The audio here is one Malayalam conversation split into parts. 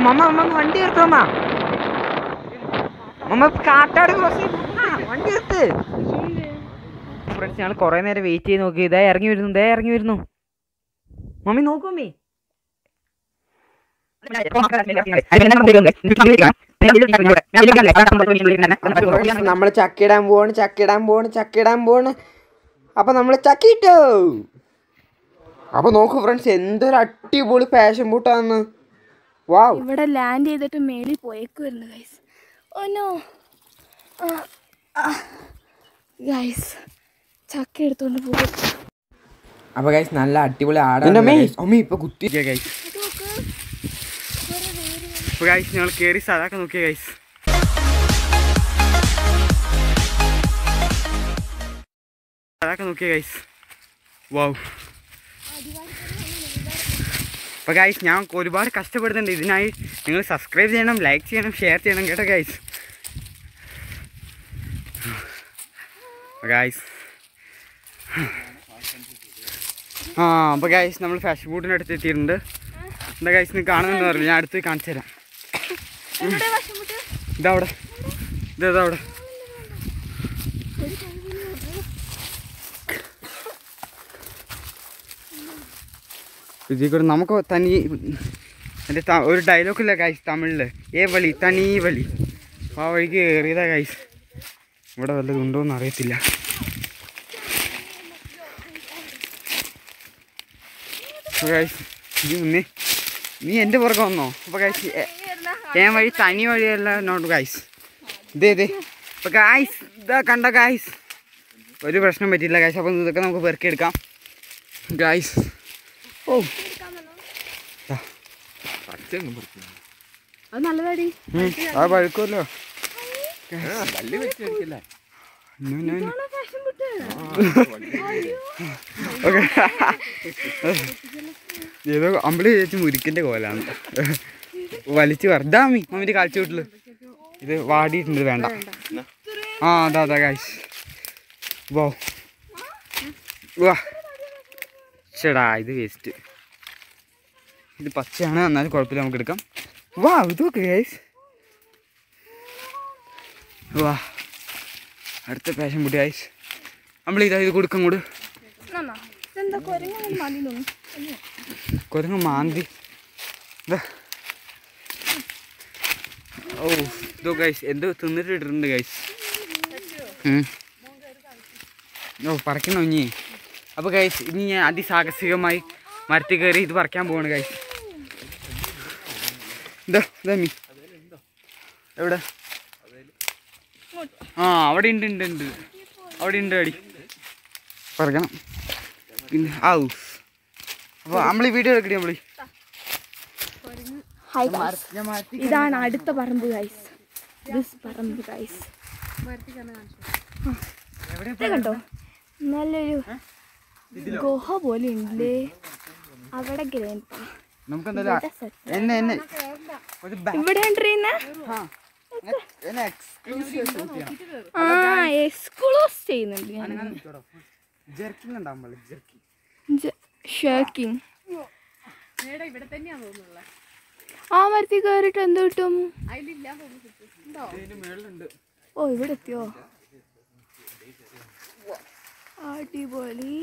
മമ്മ മമ്മ ഒന്ന് വണ്ടി എടുത്തോ അമ്മ മമ്മ കാട്ടാട് ക്രോസ് ചെയ്ത് ആ, വണ്ടി എടുത്ത് ഫ്രണ്ട്സ് ഞങ്ങൾ കുറെ നേരം വെയിറ്റ് ചെയ്ത് നോക്കി ഇതേ ഇറങ്ങി വരുന്നു ഇതേ ഇറങ്ങി വരുന്നു മമ്മി നോക്കൂ മമ്മി നമ്മൾ ചക്കിടാൻ പോവാണ് ചക്കിടാൻ പോവാണ് ചക്കിടാൻ പോവാണ് അപ്പൊ നമ്മൾ ചക്കിട്ടു അപ്പൊ നോക്കൂ ഫ്രണ്ട്സ് എന്തൊരു അടിപൊളി പാഷൻ ബൂട്ടാന്ന് വാവ് ഇവിടെ ലാൻഡ് ചെയ്തിട്ട് മേളിൽ പോയേക്കുമായിരുന്നു ഗൈസ് ഓനോ ഗൈസ് ചക്ക എടുത്തോണ്ട് പോകും അപ്പൊ ഗൈസ് നല്ല അടിപൊളി ആടാണ് അമ്മ ഇപ്പൊ കുത്തി ഗൈസ് ഇപ്പൊ ഗൈസ് ഞങ്ങൾ കേറി സ്ഥലമൊക്കെ നോക്കിയ ഗൈസ് സ്ഥലമൊക്കെ നോക്കിയ ഗൈസ് വാവ് അപ്പോൾ ഗൈസ് ഞാൻ ഒരുപാട് കഷ്ടപ്പെടുന്നുണ്ട് ഇതിനായി നിങ്ങൾ സബ്സ്ക്രൈബ് ചെയ്യണം ലൈക്ക് ചെയ്യണം ഷെയർ ചെയ്യണം കേട്ടോ ഗൈസ് ഗൈസ് ആ അപ്പോൾ ഗൈസ് നമ്മൾ ഫാഷൻ ഫുഡിൻ്റെ അടുത്ത് എത്തിയിട്ടുണ്ട് എന്താ ഗൈസ് നിങ്ങൾ കാണുന്നെന്ന് പറഞ്ഞു ഞാൻ അടുത്ത് കാണിച്ചു തരാം ഇതവിടെ ഇതവിടെ ഇതിൽ കൂടെ നമുക്ക് തനി എൻ്റെ ത- ഒരു ഡയലോഗില്ല ഗൈസ് തമിഴിൽ ഏ വളി തനി വളി അപ്പോൾ ആ വഴിക്ക് കയറിയതാ ഗൈസ് ഇവിടെ വല്ലതും ഉണ്ടോയെന്ന് അറിയത്തില്ല ഗൈസ് നീ മുന്നേ നീ എൻ്റെ പുറകെ വന്നോ അപ്പോൾ ഗൈസ് ഏ വഴി തനി വഴിയല്ല നോട്ട് ഗൈസ് ഇതേ ഇതേ അപ്പോൾ ഗൈസ് ഇതാ കണ്ട ഗൈസ് ഒരു പ്രശ്നം പറ്റില്ല ഗൈസ് അപ്പോൾ ഇതൊക്കെ നമുക്ക് പെറുക്കിയെടുക്കാം ഗൈസ് ഓ അത് നല്ലതാടി ഉം, ആ പഴുക്കുമല്ലോ ഓക്കെ ഏതോ അമ്പളി ചേച്ചി മുരിക്കിന്റെ കോലാണ് വലിച്ചു വർദ്ധാമി മമ്മിന്റെ കാഴ്ചവീട്ടില് ഇത് വാടിയിട്ടുണ്ട് വേണ്ട ആ അതാ അതാ കാശ് വോ വാ ചേടാ ഇത് വേസ്റ്റ് ഇത് പച്ചയാണ് എന്നാലും കുഴപ്പമില്ല നമുക്ക് എടുക്കാം വാ ഇതൊക്കെ ഗൈസ് വാ അടുത്ത പാഷൻ കുട്ടി ഗൈസ് നമ്മൾ ഇതാ ഇത് കൊടുക്കാം കൂട് നന്നാ ഇതെന്താ കുരങ്ങനെ മതി തോന്നുന്നു കുരങ്ങ് മാന്തി ദാ. ഓ ഇതോ ഗൈസ് എന്തോ തിന്നിട്ട് ഇട്ടിട്ടുണ്ട് ഗൈസ് ഓ പറിക്കണോ ഇനി അപ്പോൾ ഗൈസ് ഇനി ഞാൻ അതിസാഹസികമായി മരത്തിൽ കയറി ഇത് പറിക്കാൻ പോവാണ് ഗൈസ് ഇതാ ഇതാ മീ എവിടെ ആ അവിടെ ഉണ്ട് ഉണ്ട് ഉണ്ട് അവിടെ ഉണ്ട് അടി പറിക്കണം പിന്നെ ആവൂ അപ്പോൾ നമ്മൾ ഈ വീഡിയോ എടുക്കണേ നമ്മളീ ഹായ് ഗൈസ് ഇതാണ് അടുത്ത പറമ്പ് ഗൈസ് ദിസ് പറമ്പ് ഗൈസ് ഇത് കണ്ടോ നല്ലൊരു ഗുഹ പോലെ ഉണ്ട് അവിടെ ഗ്രേൻപ നമുക്ക് എന്തായാലും എന്നെ എന്നെ ഒരു ബാ- ഇവിടെ ഉണ്ടിരുന്ന ആ. എന്നെ- എന്നെ exclusive shoot ചെയ്യണം. ആ എക്സ്ക്ലൂസ് ചെയ്യുന്നുണ്ട് ഞാൻ അങ്ങനെ നിൽക്കടോ. jerking ഉണ്ടാവും പോലെ, jerking. ഷേക്കിങ് ആ മരത്തിൽ കയറിയിട്ട് എന്ത് കിട്ടും ഇതിന്റെ മേളിലുണ്ട്. ഓ ഇവിടെ എത്തിയോ അടിപൊളി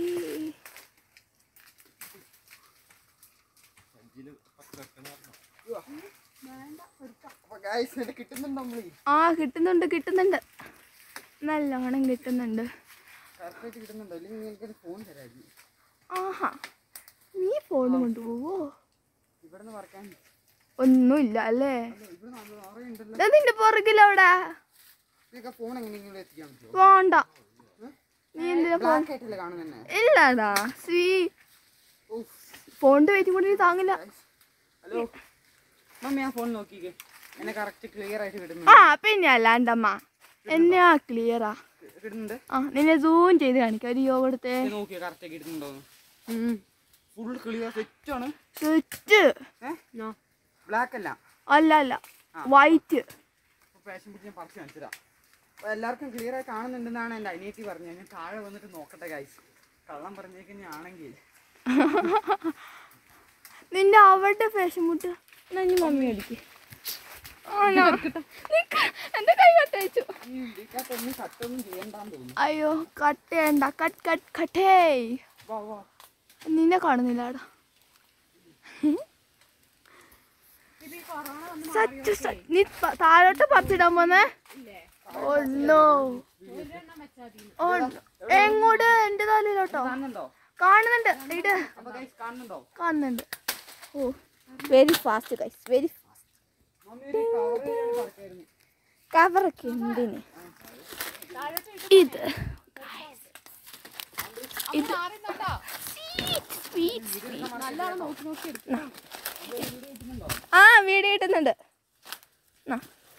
അപ്പൊ guys, ഇത് കിട്ടുന്നുണ്ടോ നമ്മളീ? ആ കിട്ടുന്നുണ്ട് കിട്ടുന്നുണ്ട് നല്ലോണം കിട്ടുന്നുണ്ട് correct ആയിട്ട് കിട്ടുന്നുണ്ടോ? ഇല്ലെങ്കിൽ എനിക്കൊരു phone തരാമായിരുന്നു. ആഹാ നീ ഫോൺ കൊണ്ടുപോവോ ഇവിടുന്ന് പറിക്കാൻ ഒന്നുമില്ല അല്ലേ ഇവിടെ നമ്മൾ നിറയെ ഉണ്ടല്ലോ. ദാ നിന്റെ പുറകിലവിടെ നിങ്ങൾക്ക് phone എങ്ങനെയെങ്കിലും എത്തിക്കാൻ പറ്റുമോ? പോണ്ട നീ എന്തിനാ പോ Black ആയിട്ടല്ലേ കാണുന്നെ? ഇല്ലടാ സ്വീ ഉഫ്. ഫോണിന്റെ വെയിറ്റും കൂടി നീ താങ്ങില്ല ഹലോ മമ്മി ആ ഫോൺ നോക്കിക്കേ എന്നെ കറക്റ്റ് ക്ലിയർ ആയിട്ട് ആ കിട്ടുന്നുണ്ട് പിന്നെ അല്ലാണ്ടമ്മ എന്നെ ആ ക്ലിയറാ കിട്ടുന്നുണ്ട് ആ നിന്നെ സൂം ചെയ്ത് കാണിക്കാം ഒരു യോഗ എടുത്തേ ഇത് നോക്കിയേ കറക്റ്റ് കിട്ടുന്നുണ്ടോന്ന് ഫുൾ ക്ലിയർ സെറ്റ് ആണ് സ്വിച്ച് ഏഹ് ബ്ലാക്ക് അല്ല അല്ല അല്ല വൈറ്റ് ഫാഷൻ പിടിച്ച് ഞാൻ പറിച്ച് കാണിച്ചതാ അപ്പോൾ എല്ലാവർക്കും ക്ലിയർ ആയി കാണുന്നുണ്ടെന്നാണ് എൻ്റെ അനിയത്തി പറഞ്ഞത് ഞാൻ താഴെ വന്നിട്ട് നോക്കട്ടെ ഗൈസ് കള്ളം പറഞ്ഞേക്കുന്നതാണെങ്കിൽ നിന്റെ അവിടെ ഫാഷൻ മുട്ട് എന്നാ ഇനി മമ്മി അടിക്ക് ആണോ നിക്ക്, എന്റെ കൈ കട്ടയച്ചു അയ്യോ കട്ട് ചെയ്യണ്ട കട്ട് കട്ട് കട്ടേ നിന്നെ കാണുന്നില്ല സച്ച് സച്ച്. നീ പ- താഴോട്ട് പറിച്ചിടാൻ പോന്നേ ഓ നോ ഓ എങ്ങോട്ട് എന്റെ തലയിലോട്ടോ കാണുന്നുണ്ട് ഇട് കാണുന്നുണ്ട് oh very fast guys very fast കവറൊക്കെ എന്തിന് ഇത് guys. ഇത് Sweet, sweet, sweet. നാ. ആ വീഡിയോ കിട്ടുന്നുണ്ട് നാ.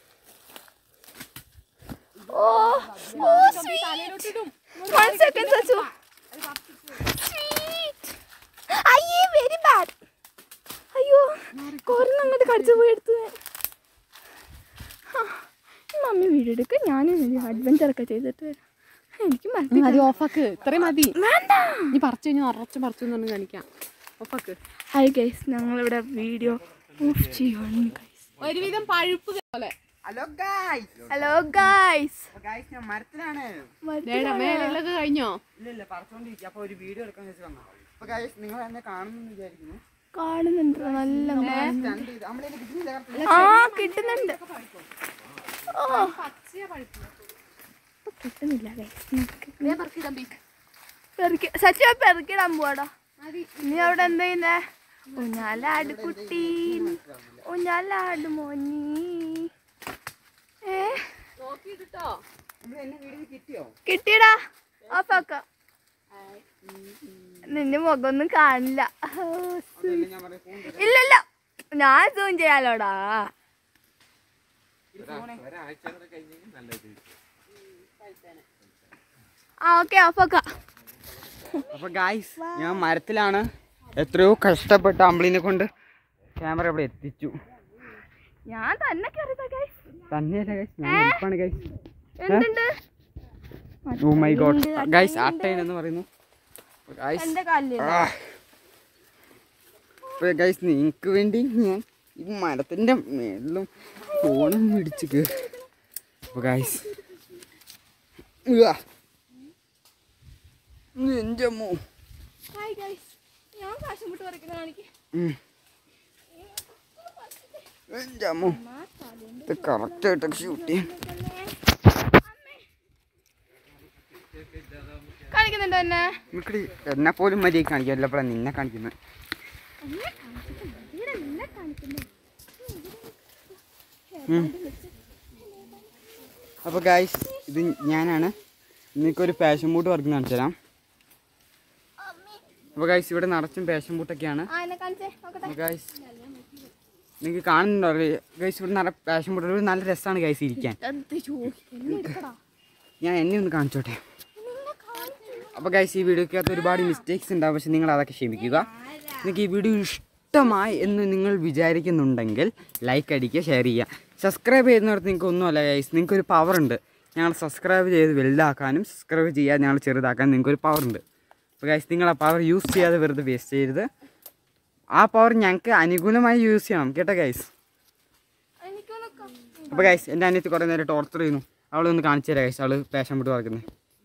Oh oh sweet. One second, Sachu. Sweet. അയ്യേ വെരി ബാഡ് അയ്യോ കൊറന്ന് അങ്ങോട്ട് കടിച്ചു പോയി എടുത്തു ഞാൻ. ആ, മമ്മി വീഡിയോ എടുക്കുക ഞാനും അഡ്വഞ്ചർ ഒക്കെ ചെയ്തിട്ട് വരാം എനിക്ക് മതി മതി ഓഫാക്ക് ഇത്രയും മതി വേണ്ട നീ പറിച്ചു കഴിഞ്ഞാൽ നിറച്ച് പറിച്ചു എന്ന് പറഞ്ഞ് കാണിക്കാം ഓഫാക്ക് ഹായ് ഗൈസ് ഞങ്ങളിവിടെ വീഡിയോ ഓഫ് ചെയ്യുവാണ് ഗൈസ് ഒരുവിധം പഴുപ്പ് പോലെ hello guys hello guys guys ഞാൻ മരത്തിലാണ് ദേടാ മേലുള്ളൊക്കെ കഴിഞ്ഞോ ഇല്ല ഇല്ല പറിച്ചോണ്ടിരിക്കുക അപ്പൊ ഒരു വീഡിയോ എടുക്കാൻ വെച്ച് വന്നു അപ്പൊ ഗായ്സ് നിങ്ങൾ എന്നെ കാണുമെന്ന് വിചാരിക്കുന്നു കാണുന്നുണ്ട് നല്ല സ്റ്റണ്ട് ചെയ്ത് നമ്മളിത് കിട്ടുന്നില്ല correct? ആ കിട്ടുന്നുണ്ട് ഓ ഇപ്പൊ കിട്ടുന്നില്ല ഗൈസ് സച്ചിയ പെറുക്കിടാൻ പോവാടാ നീ അവിടെ എന്താ ചെയ്യുന്നേ ഊഞ്ഞാലാട് കുട്ടി ഊഞ്ഞാലാട് മോനി ഏ നമ്മള് എന്നെ വീഡിയോ കിട്ടിയോ കിട്ടിയടാ ഓഫാക്ക നിന്റെ മുഖമൊന്നും കാണില്ല ഓ, അതല്ല ഞാൻ പറയാം ഫോൺ ഇല്ലല്ല ഞാൻ സൂം ചെയ്യാലോടാ ആ ഓക്കെ ഓഫാക്ക അപ്പൊ ഗായ്സ് ഞാൻ മരത്തിലാണ് എത്രയോ കഷ്ടപ്പെട്ട് അമ്പിളിനെ കൊണ്ട് ക്യാമറ ഇവിടെ എത്തിച്ചു ഞാൻ തന്നെ കയറിയതാ ഗൈസ് തന്നെയല്ല ഗൈസ് ഞാൻ ഹെൽപ്പാണ് ഗൈസ് എന്തുണ്ട് ഓ മൈ ഗോഡ് ഗൈസ് അട്ടൈൻ എന്ന് പറയുന്നു ഗൈസ് എന്റെ കാലില് ഗൈസ് നിങ്ങൾക്ക് വേണ്ടി ഞാൻ ഈ മരത്തിന്റെ മേളിലും ഫോണും പിടിച്ച് കയറി അപ്പൊ ഗൈസ് എൻ്റെ അമ്മോ ഹായ് ഗൈസ് ഞാൻ കാശും വിട്ട് പറിക്കുന്ന കാണിക്ക് ഉം. എൻ്റെ അമ്മോ ഇത് കറക്റ്റായിട്ടൊക്കെ ഷൂട്ട് ചെയ്യാം കാണിക്കുന്നുണ്ടോ എന്നെ നിനക്കടി എന്നെ പോലും മര്യാദ കാണിക്കാൻ എല്ലപ്പോഴാണ് നിന്നെ കാണിക്കുന്നത് ഇവിടെ നിന്നെ കാണിക്കുന്നു അപ്പോൾ ഗായ്സ് ഇത് ഞാനാണ് നിങ്ങൾക്കൊരു പാഷൻ ബൂട്ട് വർക്ക് കാണിച്ചു തരാം അപ്പോൾ ഗായ്സ് ഇവിടെ നിറച്ചും പാഷൻ ബൂട്ടൊക്കെയാണ് ആ എന്നെ കാണിച്ചേ നോക്കട്ടെ ഗായ്സ് നിങ്ങൾക്ക് കാണുന്നുണ്ടോ ഗൈസ് ഇവിടെ നല്ല പാഷൻ ബൂട്ട് ഒരു നല്ല രസമാണ് ഗൈസ് ഇരിക്കാൻ എന്ത് ചോദിക്കുന്നു എടുക്കടാ ഞാൻ എന്നെ ഒന്ന് കാണിച്ചോട്ടെ നിന്നെ കാണിച്ചു അപ്പോൾ ഗൈസ് ഈ വീഡിയോക്കകത്ത് ഒരുപാട് മിസ്റ്റേക്സ് ഉണ്ടാവും പക്ഷെ നിങ്ങൾ അതൊക്കെ ക്ഷമിക്കുക നിങ്ങൾക്ക് ഈ വീഡിയോ ഇഷ്ടമായി എന്ന് നിങ്ങൾ വിചാരിക്കുന്നുണ്ടെങ്കിൽ ലൈക്ക് അടിക്കുക ഷെയർ ചെയ്യുക സബ്സ്ക്രൈബ് ചെയ്യുന്നിടത്ത് നിങ്ങൾക്ക് ഒന്നുമല്ല ഗൈസ് നിങ്ങൾക്കൊരു പവർ ഉണ്ട് ഞങ്ങൾ സബ്സ്ക്രൈബ് ചെയ്ത് വലുതാക്കാനും സബ്സ്ക്രൈബ് ചെയ്യാൻ ഞങ്ങൾ ചെറുതാക്കാനും നിങ്ങൾക്കൊരു പവർ ഉണ്ട് അപ്പോൾ ഗൈസ് നിങ്ങൾ ആ പവർ യൂസ് ചെയ്യാതെ വെറുതെ വേസ്റ്റ് ചെയ്യരുത് ആ പവർ ഞങ്ങൾക്ക് അനുകൂലമായി യൂസ് ചെയ്യണം കേട്ടോ ഗൈസ് എനിക്കൊന്ന് ക- അപ്പോൾ ഗൈസ് എൻ്റെ അനിയത്തി കുറേ നേരം ടോർച്ചർ ചെയ്യുന്നു അവളെ ഒന്ന് കാണിച്ചു തരാം ഗൈസ് അവൾ പാഷൻ വിട്ട് പറക്കുന്നത്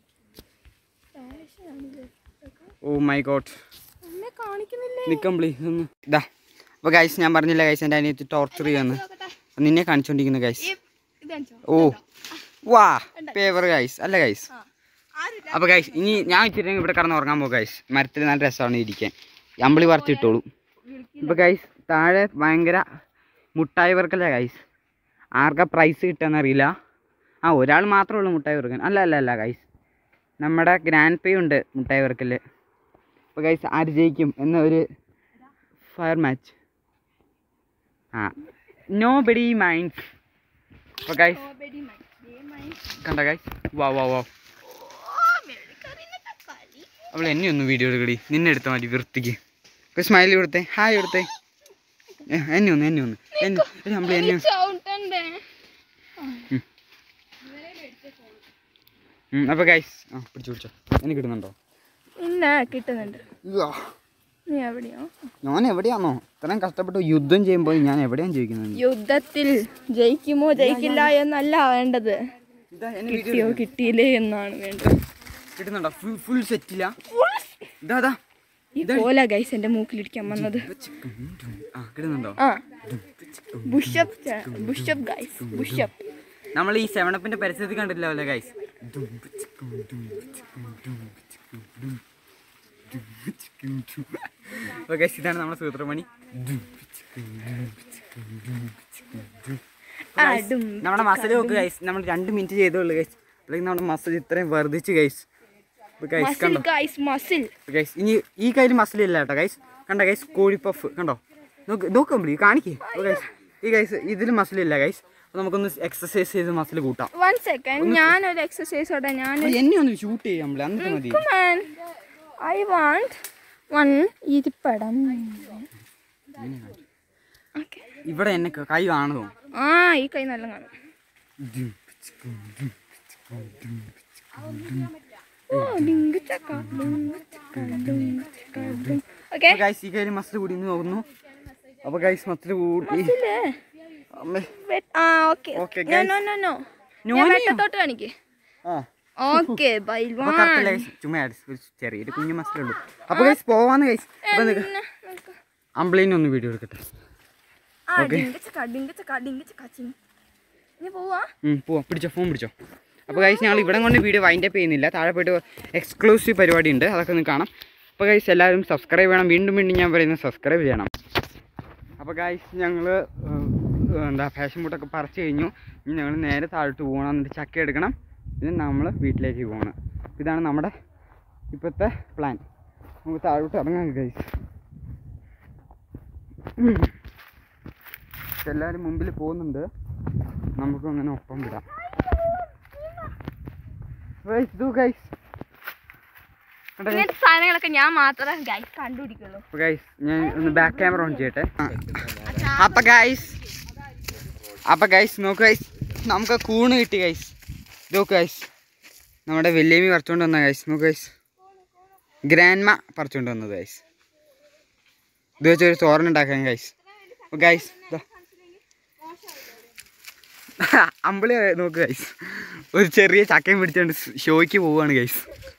ഓ മൈ ഗോഡ് എന്നെ കാണിക്കുന്നില്ലേ നിൽക്കാം പ്ലീസ് ഒന്ന് ഇതാ അപ്പോൾ ഗൈസ് ഞാൻ പറഞ്ഞില്ല ഗൈസ് എൻ്റെ അനിയത്തി ടോർച്ചർ ചെയ്യുമെന്ന് നോക്കട്ടെ അപ്പൊ നിന്നെ കാണിച്ചുകൊണ്ടിരിക്കുന്നു ഗൈസ് ഈ ഇത് കാണിച്ചോ ഓ വാ പേവർ ഗൈസ് അല്ല ഗൈസ് ആ ആരും അപ്പോൾ ഗൈസ് ഇനി ഞാൻ ഇച്ചിരി നേരം ഇവിടെ കിടന്ന് ഉറങ്ങാൻ പോകും ഗൈസ് മരത്തിൽ നല്ല രസമാണ് ഇരിക്കാൻ അമ്പിളി പറിച്ചിട്ടോളൂ ഇപ്പോൾ ഗൈസ് താഴെ ഭയങ്കര മുട്ടായി വർക്കല്ല ഗൈസ് ആർക്കാ പ്രൈസ് കിട്ടുകയെന്നറിയില്ല ആ ഒരാൾ മാത്രമേ ഉള്ളൂ മുട്ടായി വർക്കൻ അല്ല അല്ല അല്ല ഗൈസ് നമ്മുടെ ഗ്രാൻഡ് പേ ഉണ്ട് മുട്ടായി വർക്കൽ അപ്പോൾ ഗൈസ് ആര് ജയിക്കും എന്ന ഒരു ഫയർ മാച്ച് ആ നോ ബഡി മൈൻഡ്സ് അപ്പോൾ ഗൈസ് സ്ട്രോബെറി മൈ കണ്ട ഗൈസ് വാ വാ വാ അവൾ എന്നെ ഒന്ന് വീഡിയോ എടുക്കടി നിന്നെ എടുത്താൽ മതി വൃത്തിക്ക് ഒരു സ്മൈൽ കൊടുത്തേ ഹായ് കൊടുത്തേ ഏ, എന്നെ ഒന്ന് എന്നെ ഒന്ന് എന്നെ എടി, നമ്മൾ എന്നെ ഒന്ന്. ചവിട്ടണ്ടേ ഉം, അപ്പൊ ഗൈസ് ആ പിടിച്ചു പിടിച്ചോ എനിക്ക് കിട്ടുന്നുണ്ടോ പിന്നെ കിട്ടുന്നുണ്ട് നീ എവിടെയോ ഞാൻ എവിടെയാണോ ഇത്രയും കഷ്ടപ്പെട്ട് യുദ്ധം ചെയ്യുമ്പോൾ ഞാൻ എവിടെയാണ് ചോദിക്കുന്നത് യുദ്ധത്തിൽ ജയിക്കുമോ ജയിക്കില്ല എന്നല്ല വേണ്ടത് ഇതാ എന്നെ കിട്ടിയോ കിട്ടിയില്ലേ എന്നാണ് വേണ്ടത് കിട്ടുന്നുണ്ടോ ഫുൾ ഫുൾ സെറ്റില്ല ഇതാ ഇതാ ഈ കോല ഗൈസ് എന്റെ മൂക്കിലിടിക്കാൻ വന്നത് ആ കിട്ടുന്നുണ്ടോ ആ ബുഷപ്പ് ബുഷപ്പ് ഗൈസ് ബുഷപ്പ് നമ്മൾ ഈ സെവനപ്പിന്റെ പരിസരത്തിൽ കണ്ടില്ല അല്ലേ ഗൈസ് ഗൈസ് ഇതാണ് നമ്മുടെ സൂത്രമണി ആടും നമ്മുടെ മസിൽ നോക്ക് ഗൈസ് നമ്മൾ രണ്ട് മിനിറ്റ് ചെയ്തോളൂ ഗൈസ് അല്ലെങ്കിൽ നമ്മുടെ മസിൽ ഇത്രയും വർദ്ധിച്ച് ഗൈസ് ഗൈസ് മസിൽ കണ്ടോ ഗൈസ് മസിൽ ഗൈസ് ഇനി ഈ കയ്യിൽ മസിൽ ഇല്ല കേട്ടോ ഗൈസ് കണ്ട ഗൈസ് കോഴിപ്പഫ് കണ്ടോ നോക്ക് നോക്കുമ്പോൾ കാണിക്കേ ഗൈസ് ഈ ഗൈസ് ഇതിൽ മസിൽ ഇല്ല ഗൈസ് അപ്പോൾ നമുക്കൊന്ന് എക്സസൈസ് ചെയ്ത് മസിൽ കൂട്ടാം വൺ സെക്കൻഡ് ഞാനൊരു എക്സസൈസോടെ ഞാൻ അപ്പോൾ എന്നെ ഒന്ന് ഷൂട്ട് ചെയ്യാൻ പറ്റില്ല എന്നിട്ട് മതി ഐ വാണ്ട് വൺ ഇരിപ്പടം ഓക്കെ ഇവിടെ എന്നെ ക- കൈ കാണുമോ ആ ഈ കൈ നല്ല കാണും ഓ ഡിങ്ക് ചക്ക ഡിങ്ക് ചക്ക ഡിങ്ക് ചക്ക ഡിങ്ക് ഓക്കെ ഗൈസ് ഈ കയ്യിൽ മസിൽ കൂടി എന്ന് നോക്കുന്നു അപ്പോൾ ഗൈസ് മസിൽ കൂട്ടി അമ്മേ ആ okay Okay, no guys. No no no No, ഞാൻ no. വെട്ടത്തോട്ട് കാണിക്കേ ആ ഓക്കെ ബൈ അപ്പോൾ കറക്റ്റല്ല ഗൈസ് ചുമ്മാ add ഒരു ചെറിയൊരു കുഞ്ഞു മസിലുള്ളൂ അപ്പോൾ ഗൈസ് പോവാന്ന് ഗൈസ് അപ്പോൾ നിൽക്ക് അമ്പിളിനെ ഒന്ന് വീഡിയോ എടുക്കട്ടെ ആ ഡിങ്ക് ചക്ക ഡിങ്ക് ചക്ക ഡിങ്ക് ചക്ക ചിങ് ഇനി പോവാ ഉം, പോവാം പിടിച്ചോ ഫോൺ പിടിച്ചോ അപ്പോൾ ഗൈസ് ഞങ്ങൾ ഇവിടെ കൊണ്ട് വീഡിയോ വൈൻഡ് അപ്പ് ചെയ്യുന്നില്ല താഴെ പോയിട്ട് എക്സ്ക്ലൂസീവ് പരിപാടി ഉണ്ട് അതൊക്കെ ഒന്ന് കാണാം അപ്പോൾ ഗൈസ് എല്ലാവരും സബ്സ്ക്രൈബ് ചെയ്യണം വീണ്ടും വീണ്ടും ഞാൻ പറയുന്നത് സബ്സ്ക്രൈബ് ചെയ്യണം അപ്പോൾ ഗൈസ് ഞങ്ങൾ എന്താ ഫാഷൻ ഫുഡൊക്കെ പറിച്ച് കഴിഞ്ഞു ഇനി ഞങ്ങൾ നേരെ താഴോട്ട് പോകണം എന്നിട്ട് ചക്ക എടുക്കണം പിന്നെ നമ്മൾ വീട്ടിലേക്ക് പോകണം ഇതാണ് നമ്മുടെ ഇപ്പോഴത്തെ പ്ലാൻ നമുക്ക് താഴോട്ട് ഇറങ്ങാം ഗൈസ് എല്ലാവരും മുമ്പിൽ പോകുന്നുണ്ട് നമുക്കും അങ്ങനെ ഒപ്പം വിടാം Guys, do guys. കണ്ടോ guys? ഇങ്ങനത്തെ സാധനങ്ങളൊക്കെ ഞാൻ മാത്രമേ ഗൈസ് കണ്ടുപിടിക്കുള്ളൂ അപ്പൊ ഗൈസ് ഞാൻ ഒന്ന് ബാക്ക് ക്യാമറ ഓൺ ചെയ്യട്ടെ അപ്പൊ ഗൈസ് അപ്പൊ ഗൈസ് നോക്ക് ഗൈസ് നമുക്ക് കൂണ് കിട്ടി ഗൈസ് നോക്ക് ഗൈസ് നമ്മുടെ വെല്ലേമി പറിച്ചോണ്ട് വന്ന ഗൈസ് നോക്ക് ഗൈസ് ഗ്രാൻഡ്മ പറിച്ചോണ്ട് വന്നത് ഗൈസ് ഇത് വെച്ച് ഒരു തോരൻ ഉണ്ടാക്കാൻ ഗൈസ് ഗൈസ് അമ്പിളി നോക്ക് ഗൈസ് ഒരു ചെറിയ ചക്കയും പിടിച്ചോണ്ട് ഷോയ്ക്ക് പോവാണ് ഗൈസ്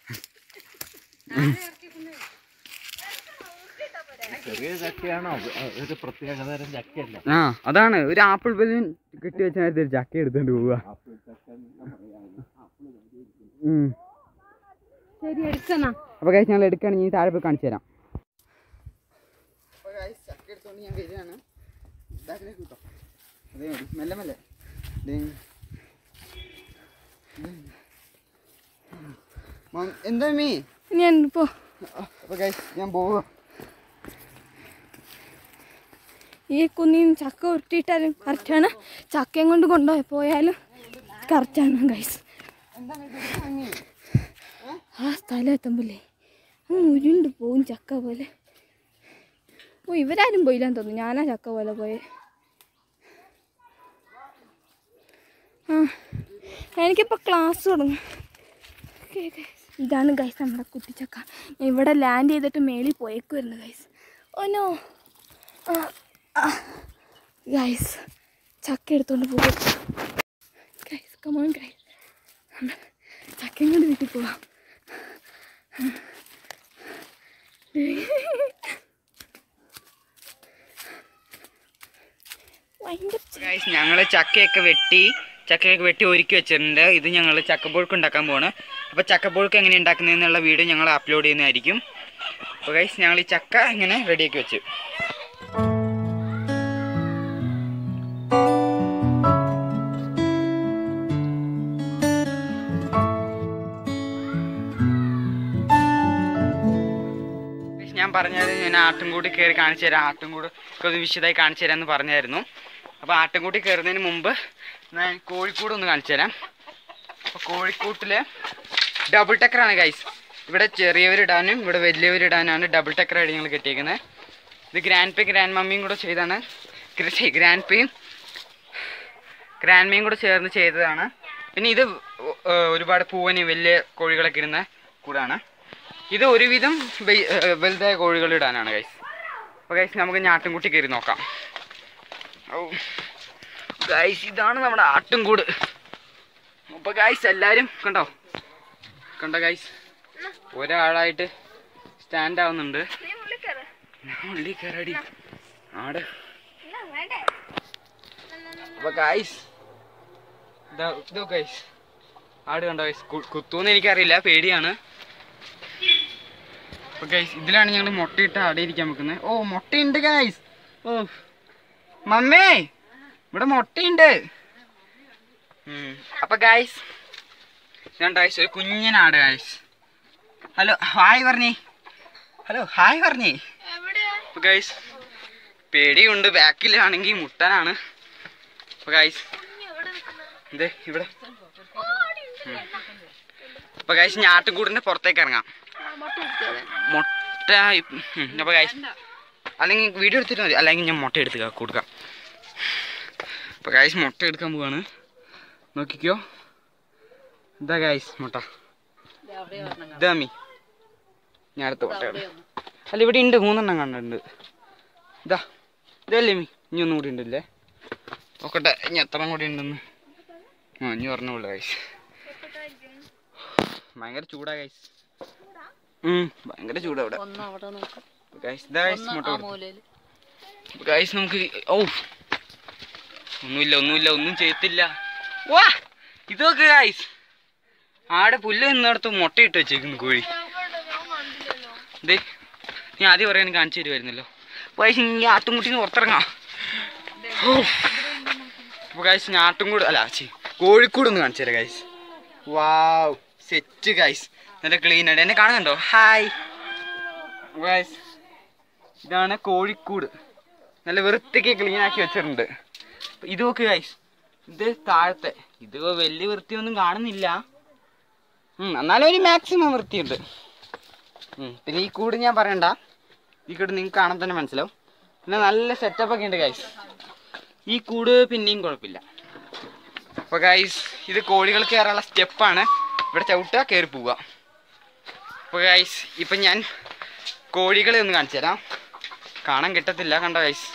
ചെറിയ ചക്കയാണോ ഒരു പ്രത്യേക തരം ചക്കയല്ല ആ അതാണ് ഒരു ആപ്പിൾ ബലൂൺ കെട്ടി വെച്ച നേരത്തെ ഒരു ചക്ക എടുത്തോണ്ട് പോവുക ഉം. ശരി എടുക്കണ അപ്പൊ കഴിച്ച് ഞങ്ങൾ എടുക്കുകയാണെങ്കിൽ താഴെ പോയി കാണിച്ചു തരാം ചക്ക എടുത്തോണ്ട് ഞാൻ വരികയാണ് ബാക്കിലേക്ക് കിട്ടോ അതേ മതി മെല്ലെ മെല്ലെ ദേ. മം, എന്താ മീ ഞാൻ പോ അപ്പൊ കഴിച്ച് ഞാൻ പോവുക ഈ കുന്നിൽ ചക്ക ഉരുട്ടിയിട്ടാലും കറക്റ്റാണ് ചക്കയും കൊണ്ട് കൊണ്ടുപോയി പോയാലും കറക്റ്റാണ് ഗൈസ് ആ സ്ഥലം എത്തുമ്പില്ലേ അങ്ങ് ഉരുണ്ട് പോവും ചക്ക പോലെ ഓ ഇവരാരും പോയില്ലാന്ന് തോന്നുന്നു ഞാനാ ചക്ക പോലെ പോയെ ആ എനിക്കിപ്പോൾ ക്ലാസ് തുടങ്ങും ഓക്കേ, guys. ഇതാണ് ഗൈസ് നമ്മുടെ കുട്ടിച്ചക്ക ഞാൻ ഇവിടെ ലാൻഡ് ചെയ്തിട്ട് മേളിൽ പോയേക്കുമായിരുന്നു ഗൈസ് ഓനോ ഗൈസ് ചക്ക എടുത്തോണ്ട് പോകും ഗൈസ് കമോൺ ഗൈസ് ചക്കയും കൊണ്ട് വീട്ടിൽ പോവാം ഭയങ്കര ഗൈസ് ഞങ്ങൾ ചക്കയൊക്കെ വെട്ടി ചക്കയൊക്കെ വെട്ടി ഒരുക്കി വെച്ചിട്ടുണ്ട് ഇത് ഞങ്ങൾ ചക്കപ്പുഴുക്ക് ഉണ്ടാക്കാൻ പോവാണ് അപ്പോൾ ചക്കപ്പുഴുക്ക് എങ്ങനെ ഉണ്ടാക്കുന്നതെന്നുള്ള വീഡിയോ ഞങ്ങൾ അപ്ലോഡ് ചെയ്യുന്നതായിരിക്കും അപ്പോൾ ഗൈസ് ഞങ്ങൾ ഈ ചക്ക ഇങ്ങനെ റെഡിയാക്കി വെച്ചു Guys, ഞാൻ പറഞ്ഞായിരുന്നു ഞാൻ ആട്ടുംകൂടി കയറി കാണിച്ചു തരാം ആട്ടുംകൂട് ഒക്കെ ഒന്ന് വിശദമായി കാണിച്ചു തരാമെന്ന് പറഞ്ഞായിരുന്നു അപ്പോൾ ആട്ടുംകൂടി കയറുന്നതിന് മുമ്പ് ഞാൻ കോഴിക്കൂട് ഒന്ന് കാണിച്ചു തരാം അപ്പോൾ കോഴിക്കൂട്ടിൽ ഡബിൾ ടക്കറാണ് ഗൈസ് ഇവിടെ ചെറിയവരിടാനും ഇവിടെ വലിയവരിടാനാണ് ഡബിൾ ടക്കറായിട്ട് ഞങ്ങൾ കെട്ടിയേക്കുന്നത് ഇത് ഗ്രാൻഡ് പേ ഗ്രാൻഡ് മമ്മിയും കൂടെ ചെയ്താണ് ഗ്രാൻഡ് പേയും ഗ്രാൻഡ് മയും കൂടെ ചേർന്ന് ചെയ്തതാണ് പിന്നെ ഇത് ഏർ, ഒരുപാട് പൂവന് വലിയ കോഴികളൊക്കെ ഇടുന്ന കൂടാണ് ഇത് ഒരുവിധം വെ- ഏ, വലുതായ കോഴികൾ ഇടാനാണ് ഗൈസ് അപ്പോൾ ഗൈസ് നമുക്ക് ഞാട്ടുംകുട്ടി കയറി നോക്കാം ഓ ഗൈസ് ഇതാണ് നമ്മുടെ ആട്ടുംകൂട് അപ്പോൾ ഗൈസ് എല്ലാവരും കണ്ടോ കണ്ടോ ഗൈസ് ഒരാളായിട്ട് സ്റ്റാൻഡ് ആവുന്നുണ്ട് ഉള്ളി കയറടി ആട് അപ്പൊ ഗൈസ് ഇതോ ഗൈസ് ആട് കണ്ടോ ഗൈസ് കുത്തൂന്ന് എനിക്കറിയില്ല പേടിയാണ് അപ്പൊ ഗൈസ് ഇതിലാണ് ഞങ്ങൾ മുട്ടയിട്ട് ആടിയിരിക്കാൻ വെക്കുന്നത് ഓ മുട്ടയുണ്ട് ഗൈസ് ഓ മമ്മേ ഇവിടെ മുട്ടയുണ്ട് ഉം. അപ്പൊ ഗൈസ് ഇതാണ് ഗൈസ് ഒരു കുഞ്ഞനാട് ഗൈസ് ഹലോ ഹായ് പറഞ്ഞേ ഹലോ ഹായ് പറഞ്ഞേ അപ്പൊ ഗൈസ് പേടിയുണ്ട് ബാക്കിലാണെങ്കിൽ മുട്ടനാണ് അപ്പൊ ഗൈസ് ഇതേ ഇവിടെ ഉം. അപ്പൊ ഗൈസ് ഞാട്ടുകൂടിന്റെ പുറത്തേക്ക് ഇറങ്ങാം മുട്ട ഇപ്പ- ഉം. അപ്പൊ ഗൈസ് അല്ലെങ്കിൽ വീഡിയോ എടുത്തിട്ട് മതി അല്ലെങ്കിൽ ഞാൻ മുട്ട എടുത്ത് കൊടുക്കാം അപ്പൊ ഗൈസ് മുട്ട എടുക്കാൻ പോവാണ് നോക്കിക്കോ ഇതാ ഗൈസ് മുട്ട ഇതാ മീ ഞാൻ അടുത്ത മുട്ട ഇടാം. അല്ല ഇവിടെ ഉണ്ട് മൂന്നെണ്ണം കണ്ടിട്ടുണ്ട് ഇതാ ഇതല്ലേ മീ ഇനി ഒന്നും കൂടി ഉണ്ടല്ലേ നോക്കട്ടെ ഇനി എത്ര കൂടി ഉണ്ടെന്ന് ആ ഇനി പറഞ്ഞോളൂ ഗൈസ് ഭയങ്കര ചൂടാ ഗൈസ് ഭയങ്കര ചൂടാ ഇവിടെ ഒന്ന് അവിടെ നോക്കാം ഗൈസ് ഇതാ ഗൈസ് മുട്ട ആ കൊടുത്തു മൂലയില് ഗൈസ് നമുക്ക് ഓ ഒന്നുമില്ല ഒന്നുമില്ല ഒന്നും ചെയ്യത്തില്ല വാ ഇത് നോക്ക് ഗൈസ് ആടെ പുല്ല് നിന്നിടത്ത് മുട്ടയിട്ട് വെച്ചേക്കുന്നു കോഴി ദേ നീ ആദ്യം പറയാൻ കാണിച്ചു തരുമായിരുന്നല്ലോ ഗൈസ് ഇനി ആട്ടുംകുട്ടിന്ന് പുറത്തിറങ്ങാം ഓ അപ്പൊ ഗൈസ് ഞാട്ടുംകൂട് അല്ല ചി കോഴിക്കൂട് ഒന്ന് കാണിച്ചു തരാം ഗൈസ് വാവ് സെറ്റ് ഗൈസ് നല്ല ക്ലീൻ ആയിട്ട് എന്നെ കാണുന്നുണ്ടോ ഹായ് ഗൈസ് ഇതാണ് കോഴിക്കൂട് നല്ല വൃത്തിക്ക് ക്ലീൻ ആക്കി വെച്ചിട്ടുണ്ട് അപ്പൊ ഇത് നോക്ക് ഗൈസ് ഇത് താഴത്തെ ഇത് വലിയ വൃത്തിയൊന്നും കാണുന്നില്ല ഉം, എന്നാലും ഒരു മാക്സിമം വൃത്തിയുണ്ട് ഉം, പിന്നെ ഈ കൂട് ഞാൻ പറയണ്ട ഈ കൂട് നിങ്ങൾക്ക് കാണാൻ തന്നെ മനസ്സിലാവും പിന്നെ നല്ല സെറ്റപ്പ് ഒക്കെ ഉണ്ട് ഗൈസ് ഈ കൂട് പിന്നെയും കുഴപ്പമില്ല അപ്പോൾ ഗൈസ് ഇത് കോഴികൾ കയറാനുള്ള സ്റ്റെപ്പാണ് ഇവിടെ ചവിട്ടുക കയറി പോവുക അപ്പോൾ ഗൈസ് ഇപ്പം ഞാൻ കോഴികളെ ഒന്ന് കാണിച്ചു തരാം കാണാൻ കിട്ടത്തില്ല കണ്ടോ ഗൈസ്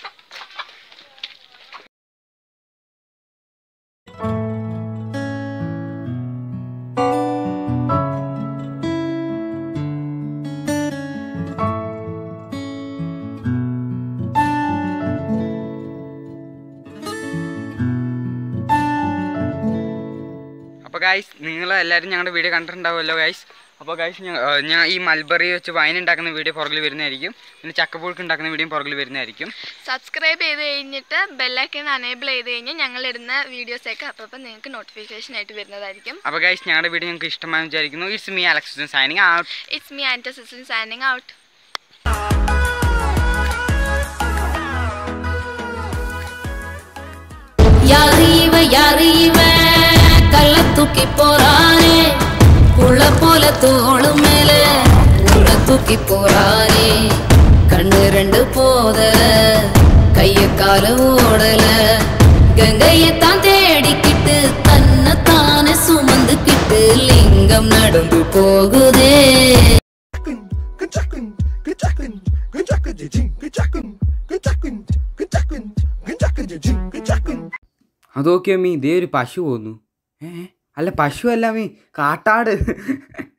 അപ്പോൾ ഗൈസ് നിങ്ങൾ എല്ലാവരും ഞങ്ങളുടെ വീഡിയോ കണ്ടിട്ടുണ്ടാവുമല്ലോ ഗൈസ് അപ്പോൾ ഗൈസ് ഞാൻ ഈ മൽബറി വെച്ച് വൈൻ ഉണ്ടാക്കുന്ന വീഡിയോ പുറകിൽ വരുന്നതായിരിക്കും പിന്നെ ചക്കപ്പുഴുക്ക് ഉണ്ടാക്കുന്ന വീഡിയോ പുറകിൽ വരുന്നതായിരിക്കും സബ്സ്ക്രൈബ് ചെയ്ത് കഴിഞ്ഞിട്ട് ബെല്ലൈക്കൺ അനേബിൾ ചെയ്ത് കഴിഞ്ഞാൽ ഞങ്ങൾ ഇടുന്ന വീഡിയോസൊക്കെ അപ്പം നിങ്ങൾക്ക് നോട്ടിഫിക്കേഷൻ ആയിട്ട് വരുന്നതായിരിക്കും അപ്പോൾ ഗൈസ് ഞങ്ങളുടെ വീഡിയോ നിങ്ങൾക്ക് ഇഷ്ടമായി വിചാരിക്കുന്നു it's me Alex signing out it's me and sister signing out யாரு இவ யாரு இவ கள்ள தூக்கி போறானே புள்ள போல தோளு மேல உள்ள தூக்கி போறானே கண்ணு ரெண்டு போதல கைய கால ஓடல கங்கையத்தான் தேடிக்கிட்டு தன்னை தானே சுமந்துக்கிட்டு லிங்கம் நடந்து போகுதே അതൊക്കെ മീ ഇതേ ഒരു പശു പോന്നു ഏ അല്ല പശു അല്ല മീ കാട്ടാട്